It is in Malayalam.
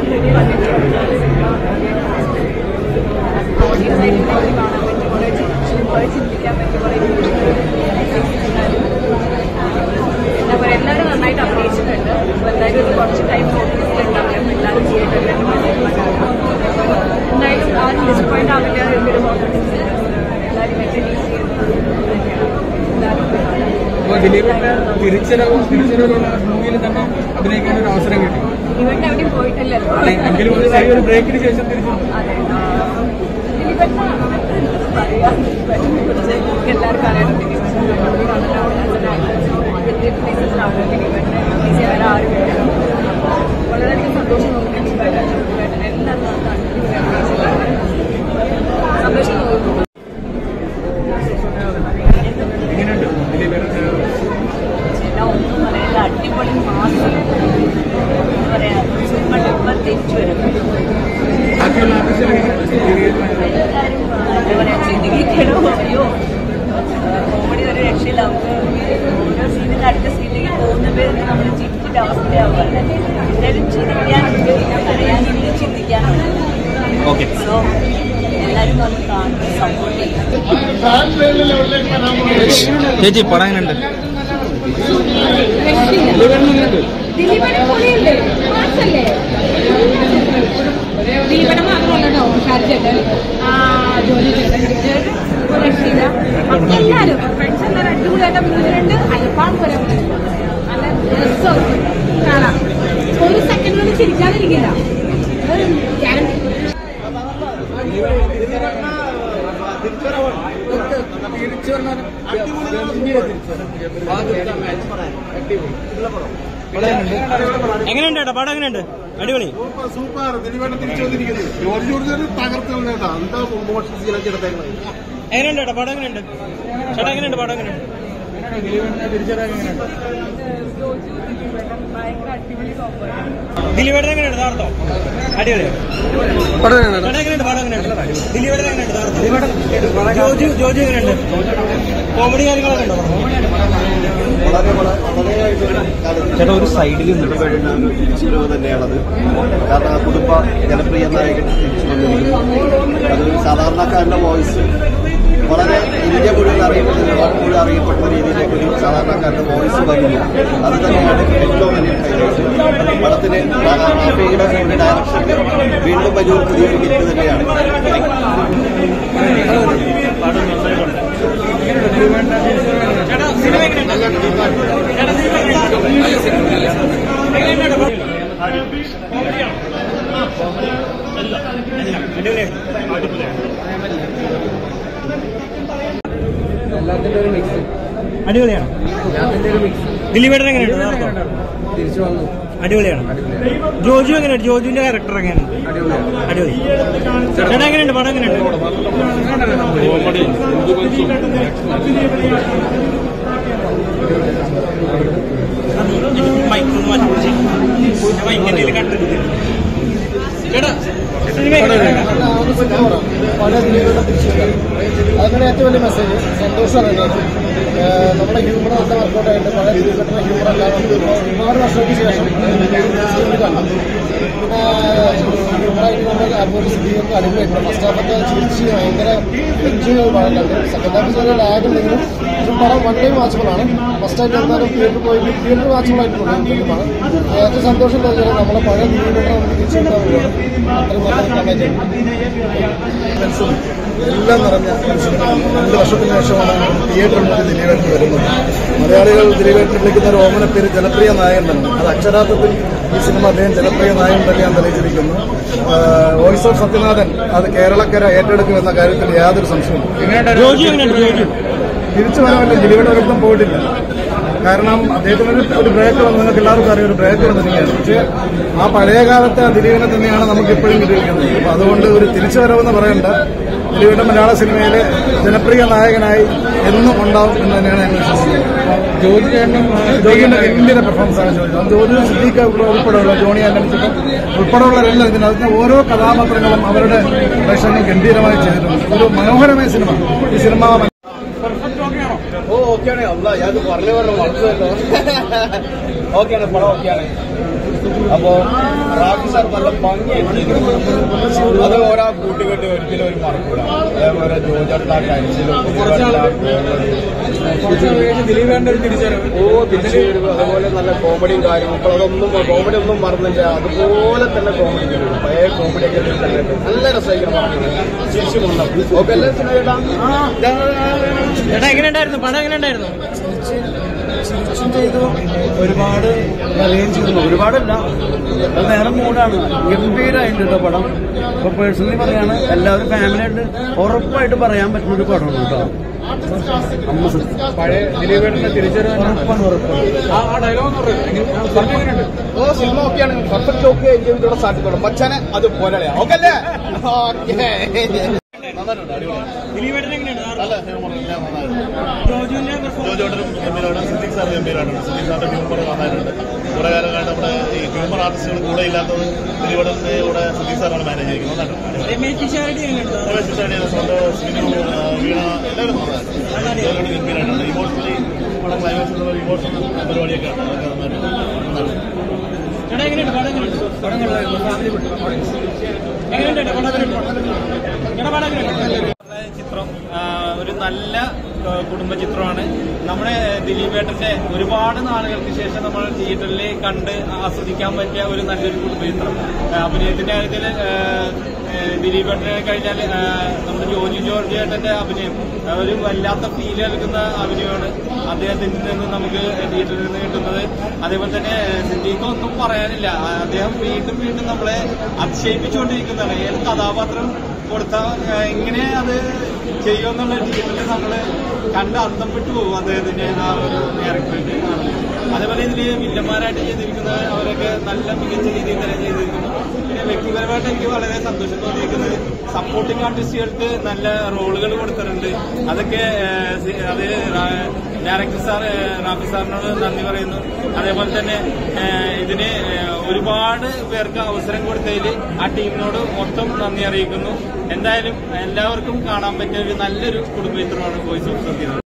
ഓൾറെഡി വന്നിട്ടുണ്ട് ഓഡിയൻസ് ആയിട്ട് കാണാൻ പറ്റി കുറേ ചിരിച്ചു കുറേ ചിന്തിക്കാൻ പറ്റി കുറേ എന്താ പറയുക എല്ലാവരും നന്നായിട്ട് അഭിനയിച്ചിട്ടുണ്ട് അപ്പോൾ എന്തായാലും ഒരു കുറച്ച് ടൈം ഓഫീസിലുണ്ടാവും എല്ലാവരും ചെയ്തിട്ടുണ്ട് എന്തായാലും ആരും ഡിസപ്പോയിന്റ് ആവില്ല എന്നൊരു കോൺഫിഡൻസ് എല്ലാവരും മെയിൻറ്റെയിൻ ചെയ്യുന്നത് തന്നെയാണ് എല്ലാവരും അപ്പോൾ ദിലീപിന്റെ തിരിച്ചരവും തിരിച്ചരവുള്ള മൂവിയിൽ തന്നെ അഭിനയിക്കാൻ ഒരു അവസരം കിട്ടി ഇവരുടെ എവിടെയും പോയിട്ടില്ലല്ലോ അല്ലെ, എങ്കിലും ഒരു ചെറിയൊരു ബ്രേക്കിന് ശേഷം തിരിച്ചു അതെ ദിലീപേട്ടൻ അങ്ങനത്തെ എന്ത് പറയാ ദിലീപേട്ടനെ കുറിച്ച് നമുക്ക് എല്ലാവർക്കും അറിയാം ദിലീപേട്ടൻ പ്ലേസസിലാണ് ദിലീപേട്ടനെ ഈസി വേറെ ആരും ഇല്ല വളരെയധികം സന്തോഷം തോന്നുന്നു ദിലീപേട്ടൻ ദിലീപേട്ടൻ എല്ലാവരും നന്നാണ് സന്തോഷം തോന്നുന്നു എങ്ങനെയുണ്ട് ദിലീപിന്റെ ചേട്ടാ ഒന്നും പറയാനില്ല അടിപൊളി മാസം എന്താ പറയാ സൂപ്പർ ഡുപ്പർ തിരിച്ചു വരും ബാക്കിയുള്ള ആർട്ടിസ്റ്റുകൾ എങ്ങനെയാണ് എല്ലാവരും എന്താ പറയാ ചിന്തിക്കണോ അയ്യോ കോമഡി ഒരു രക്ഷയില്ല നമുക്ക് ഓരോ സീനിൽ അടുത്ത സീനിലേക്ക് പോകുന്ന പേര് നമ്മൾ ചിരിച്ചിട്ട് അവസ്ഥയാവുക എന്തായാലും ചിരിക്കാനുണ്ട് കരയാനുണ്ട് ചിന്തിക്കാനുണ്ട് ഓക്കെ സോ എല്ലാവരും വന്ന് കാണും സപ്പോർട്ട് ചെയ്യും ചേച്ചി പടം എങ്ങനെയുണ്ട് ദിലീപനെ പൊളിയുണ്ട് മാസല്ലേ ദിലീപനെ മാത്രമല്ല ഷാർജേട്ടൻ ജോലി ചേട്ടൻ രക്ഷയില്ല അപ്പൊ എല്ലാവരും ഫ്രണ്ട്സ് എല്ലാവരും അടിപൊളിയായിട്ട് അഭിനയിച്ചിട്ടുണ്ട് അയപ്പാൻ പോലെ നല്ല രസം കാണാം ഒരു സെക്കൻഡ് കൊണ്ട് ചിരിക്കാതിരിക്കില്ല ഗ്യാരണ്ടി തിരിച്ചു വന്നാൽ എങ്ങനെയുണ്ട് ചേട്ടാ പടം എങ്ങനെയുണ്ട് അടിപൊളി സൂപ്പർ സൂപ്പർ ദിലീപേട്ടൻ തിരിച്ചു വന്നിരിക്കുന്നു ജോർജ് ജോർജ് തകർത്ത് കേട്ടാ എന്താ മോഷൻ സീനൊക്കെ എടുത്തേക്കുന്നത് എങ്ങനെയുണ്ട് ചേട്ടാ പടം എങ്ങനെയുണ്ട് ചേട്ടാ എങ്ങനെയുണ്ട് പടം എങ്ങനെയുണ്ട് ദിലീപിന്റെ തിരിച്ചറിയാൻ എങ്ങനെയുണ്ട് ഭയങ്കര അടിപൊളി കോമ്പോ ദിലീപേട്ടൻ എങ്ങനെയുണ്ട് താർത്തോ അടിപൊളി ചേട്ടാ എങ്ങനെയുണ്ട് പടം എങ്ങനെയുണ്ട് ദിലീപേട്ടൻ എങ്ങനെയുണ്ട് താർത്തോ ജോജു ജോജു എങ്ങനെയുണ്ട് കോമഡി കാര്യങ്ങളൊക്കെ ഉണ്ടോ വളരെ വളരെ ചേട്ടാ ഒരു സൈഡിൽ ദിലീപേട്ടൻ തിരിച്ചുവരവ് തന്നെയാണത് കാരണം ആ കുടുംബ ജനപ്രിയ നായകൻ തിരിച്ചു വന്നിരിക്കുന്നു അത് സാധാരണക്കാരന്റെ വോയിസ് വളരെ ഇന്ത്യ മുഴുവൻ അറിയപ്പെടുന്ന ലോകം മുഴുവൻ അറിയപ്പെടുന്ന രീതിയിലേക്ക് ഒരു സാധാരണക്കാരന്റെ വോയിസ് വരുന്നു അത് തന്നെയാണ് ഏറ്റവും വലിയ ഹൈലൈറ്റ് പടത്തിന് റാഫിയുടെ ഒരു ഡയറക്ഷനിൽ വീണ്ടും വലിയൊരു പുതിയൊരു ഹിറ്റ് തന്നെയാണ് ചേട്ടാ സിനിമ എങ്ങനെയുണ്ട് ചേട്ടാ സിനിമ എങ്ങനെയുണ്ട് എങ്ങനെയുണ്ട് പടം? കോമഡിയാണോ? എല്ലാം എല്ലാം അടിപൊളിയായി എല്ലാത്തിന്റെ ഒരു മിക്സ് അടിപൊളിയാണ് എല്ലാത്തിന്റെ ഒരു മിക്സ് ദിലീപേട്ടൻ എങ്ങനെയുണ്ട് താർത്തോ തിരിച്ചു വന്നു അടിപൊളിയാണ് ജോജു എങ്ങനെയുണ്ട് ജോജുവിന്റെ ക്യാരക്ടർ എങ്ങനെയാണ് അടിപൊളിയാണ് അടിപൊളി ചേട്ടാ എങ്ങനെയുണ്ട് പടം എങ്ങനെയുണ്ട് മൈക്ക് ഒന്ന് മാറ്റി പിടിച്ച്. ഞാൻ മൈക്ക് എൻ്റെ കയ്യിൽ കണ്ടിട്ട് ചേട്ടാ സിനിമ എങ്ങനെയുണ്ട് അതിന്റെ ഏറ്റവും വലിയ മെസ്സേജ് സന്തോഷമാണ് അതിനകത്ത് ഏഹ് നമ്മുടെ ഹ്യൂമർ നല്ല വർക്കൗട്ടായിട്ട് പഴയ രീതിയിലുള്ള ഹ്യൂമർ അല്ലാതെ ഇപ്പോൾ ഒരുപാട് വർഷങ്ങൾക്ക് ശേഷം സ്ക്രീനിൽ കണ്ടു പിന്നെ ഹ്യൂമറായിട്ട് നമ്മൾ അതുപോലെ സ്ക്രീനൊക്കെ അടിപൊളിയായിട്ടുണ്ട് ഫസ്റ്റ് ഹാഫൊക്കെ ചിരിച്ച് ഭയങ്കര എൻജോയ് പടം കണ്ടു സെക്കൻഡ് ഹാഫ് ചെറിയ ലാഗ് ഉണ്ടെങ്കിലും ഇതും പടം വൺ ടൈം വാച്ചബിളാണ് ഫസ്റ്റ് ആയിട്ട് എന്തായാലും തിയേറ്ററിൽ പോയി തിയേറ്റർ വാച്ചബിൾ ആയിട്ടുള്ള ഫിലിമാണ് ഏറ്റവും സന്തോഷം എന്താ വെച്ചാൽ നമ്മളെ പഴയ രീതിയിലുള്ള നമുക്ക് തിരിച്ചു കിട്ടാൻ പോവുകയാണ് അത്രയും നല്ല കണ്ടന്റ് എല്ലാം നിറഞ്ഞ രണ്ട് വർഷത്തിന് ശേഷമാണ് തിയേറ്ററിൽ ദിലീപേട്ടൻ വരുന്നത് മലയാളികൾ ദിലീപേട്ടൻ വിളിക്കുന്ന ഒരു ഓമന പേര് ജനപ്രിയ നായകൻ തന്നെ അത് അക്ഷരാർത്ഥത്തിൽ ഈ സിനിമ അദ്ദേഹം ജനപ്രിയ നായകൻ തന്നെയാണ് തെളിയിച്ചിരിക്കുന്നു വോയിസ് ഓഫ് സത്യനാഥൻ അത് കേരളക്കര ഏറ്റെടുക്കുമെന്ന കാര്യത്തിൽ യാതൊരു സംശയവും ജോജു എങ്ങനെയുണ്ട് ജോജു തിരിച്ചു വരാമല്ലോ ദിലീപേട്ടൻ ഒരിടത്തും പോയിട്ടില്ല കാരണം അദ്ദേഹത്തിന് ഒരു- ഒരു ബ്രേക്ക് വന്ന് നിങ്ങൾക്ക് എല്ലാവർക്കും അറിയാം ഒരു ബ്രേക്ക് വന്നിരിക്കുകയാണ് പക്ഷേ ആ പഴയ കാലത്തെ ആ ദിലീപിനെ തന്നെയാണ് നമുക്ക് ഇപ്പോഴും കിട്ടിയിരിക്കുന്നത് അപ്പൊ അതുകൊണ്ട് ഒരു തിരിച്ചു വരവെന്ന് പറയണ്ട ദിലീപിന്റെ മലയാള സിനിമയിലെ ജനപ്രിയ നായകനായി എന്നും ഉണ്ടാവും എന്ന് തന്നെയാണ് ഞാൻ വിശ്വസിക്കുന്നത് ജോജി ചേട്ടനും ജോജിയുടെ ഗംഭീര പെർഫോമൻസ് ആണ് ജോജി അത് ജോജി സിദ്ദീഖ് ഉൾപ്പെടെയുള്ള ജോണി ആന്റണിച്ചൊക്കെ ഉൾപ്പെടെയുള്ളവരെല്ലാം ഇതിനകത്ത് ഓരോ കഥാപാത്രങ്ങളും അവരുടെ വേഷങ്ങൾ ഗംഭീരമായി ചെയ്തിട്ടുണ്ട് ഒരു മനോഹരമായ സിനിമ ഈ സിനിമ ഓ ഓക്കെയാണ് അല്ല ഞാൻ പറഞ്ഞു പറഞ്ഞു വളർച്ചല്ലോ ഓക്കെയാണ് പടം ഓക്കെയാണ് അപ്പോ റാഫി സാർ നല്ല ഭംഗിയായിട്ട് അത് ഓരോ കൂട്ടുകെട്ട് ഒരിക്കലും ഒരു മറക്കൂല അതേപോലെ ജോജട്ട കരിച്ചിലും കുറച്ച് കഴിഞ്ഞ് ദിലീപേണ്ട ഒരു തിരിച്ചറിവ് ഓ തിരിച്ചു വരും അതുപോലെ നല്ല കോമഡിയും കാര്യങ്ങളും ഇപ്പോൾ അതൊന്നും കോമഡി ഒന്നും മറന്നില്ല അതുപോലെ തന്നെ കോമഡി ചെയ്തു പഴയ കോമഡി ഒക്കെ ഇതിൽ തന്നെ ഉണ്ട്. നല്ല രസമായിരിക്കണം ചിരിച്ചു കൊണ്ടു ഓക്കെ അല്ലേ സിനിമ ചേട്ടാ എങ്ങനെ ഉണ്ടായിരുന്നു പടം എങ്ങനെ ഉണ്ടായിരുന്നു ചിരിച്ചും ചെയ്തു ഒരുപാട് അറിയുകയും ചെയ്തു ഒരുപാടല്ല അത് വേറെ മൂടാണ് ഗംഭീരമായിട്ടുണ്ട് കേട്ടോ പടം ഇപ്പൊ പേഴ്സണലി പറയാണ് എല്ലാവരും ഫാമിലി ആയിട്ട് ഉറപ്പായിട്ട് പറയാൻ പറ്റുന്ന ഒരു പടമാണ് കേട്ടോ അമ്മ സത്യം. പഴയ ദിലീപേട്ടന്റെ തിരിച്ചറിവ് തന്നെയാണ്. ഉറപ്പാണ് ഉറപ്പാണ് ആ ആ ഡയലോഗ് എന്ന് പറയുന്നത് എങ്ങനെ- പറഞ്ഞത് എങ്ങനെയുണ്ട് ഓ സിനിമ ഓക്കെയാണ് പെർഫെക്റ്റ് ഓക്കെ എൻജോയ് സാധിക്കുള്ളൂ പച്ചനെ അത് പോലെ ഓക്കെ അല്ലേ ഓക്കെ ദിലീപേട്ടൻ എങ്ങനെയാണ് ജോജുവിന്റെ performance? ജോജോട്ടനും ഗംഭീരമാണ് സിദ്ദിഖ് സാർ ഗംഭീരമാണ് സിദ്ദിഖ് സാറിന്റെ ഹ്യൂമർ നന്നായിട്ടുണ്ട് കുറെ കാലമായിട്ട് നമ്മുടെ ഈ ഹ്യൂമർ ആർട്ടിസ്റ്റുകൾ കൂടെ ഇല്ലാത്തത് ദിലീപടന്റെ കൂടെ സിദ്ദിഖ് സാറാണ് മാനേജ് ചെയ്യുന്നത് നന്നായിട്ടുണ്ട് രമേശ് പിഷാരടി എങ്ങനെയുണ്ട് രമേശ് പിഷാരടി സ്വന്തം സിനിമ വീണ എല്ലാവരും നന്നായിട്ടുണ്ട് എല്ലാവരും ഗംഭീരമായിട്ടുണ്ട് ഇമോഷണലി നമ്മുടെ ക്ലൈമാക്സിലുള്ള ഇമോഷണൽ പരിപാടിയൊക്കെ ഉണ്ട് അതൊക്കെ നന്നായിട്ടുണ്ട് നന്നായിട്ടുണ്ട് ചേട്ടാ എങ്ങനെയുണ്ട് പടം എങ്ങനെയുണ്ട് എങ്ങനെയുണ്ട് പടം എങ്ങനെയുണ്ട് നിങ്ങളുടെ പടം എങ്ങനെയുണ്ട് ചിത്രം ആ, ഒരു നല്ല ആ, കുടുംബ ചിത്രമാണ് നമ്മുടെ ദിലീപേട്ടന്റെ ഒരുപാട് നാളുകൾക്ക് ശേഷം നമ്മൾ തിയേറ്ററിൽ കണ്ട് ആസ്വദിക്കാൻ പറ്റിയ ഒരു നല്ലൊരു കുടുംബ ചിത്രം ആ, അഭിനയത്തിന്റെ കാര്യത്തിൽ ആ, ആ, ദിലീപേട്ടനെ കഴിഞ്ഞാൽ ആ, നമ്മുടെ ജോജി ജോർജ് ഏട്ടന്റെ അഭിനയം ആ, ഒരു വല്ലാത്ത ഫീൽ നൽകുന്ന അഭിനയമാണ് അദ്ദേഹത്തിൽ നിന്ന് നമുക്ക് തിയേറ്ററിൽ നിന്ന് കിട്ടുന്നത് അതേപോലെ തന്നെ സിദ്ദീഖ് ഒന്നും പറയാനില്ല ആ, അദ്ദേഹം വീണ്ടും വീണ്ടും നമ്മളെ അതിശയിപ്പിച്ചുകൊണ്ടിരിക്കുന്നതാണ് ഏത് കഥാപാത്രം കൊടുത്താൽ ആ, എങ്ങനെ അത് ചെയ്യുമെന്നുള്ള തിയേറ്ററിൽ നമ്മൾ കണ്ട് അന്തപ്പെട്ടു പോകും അദ്ദേഹത്തിന്റെ ആ ഒരു ക്യാരക്ടറിന്റെ അതേപോലെ ഇതില് വില്ലന്മാരായിട്ട് ചെയ്തിരിക്കുന്നത് അവരൊക്കെ നല്ല മികച്ച രീതിയിൽ തന്നെ ചെയ്തിരിക്കുന്നു പിന്നെ വ്യക്തിപരമായിട്ട് എനിക്ക് വളരെ സന്തോഷം തോന്നിയിരിക്കുന്നത് സപ്പോർട്ടിംഗ് ആർട്ടിസ്റ്റുകൾക്ക് നല്ല റോളുകൾ കൊടുത്തിട്ടുണ്ട് അതൊക്കെ ഏഹ്, സി- അത് റാ- ഡയറക്ടർ സാർ ഏഹ്, റാഫി സാറിനോട് നന്ദി പറയുന്നു അതേപോലെ തന്നെ ഏഹ്, ഇതിന് ഏഹ്, ഒരുപാട് പേർക്ക് അവസരം കൊടുത്തതിൽ ആ ടീമിനോട് മൊത്തം നന്ദി അറിയിക്കുന്നു എന്തായാലും എല്ലാവർക്കും കാണാൻ പറ്റിയ ഒരു നല്ലൊരു കുടുംബ ചിത്രമാണ് വോയിസ് ഓഫ് സത്യം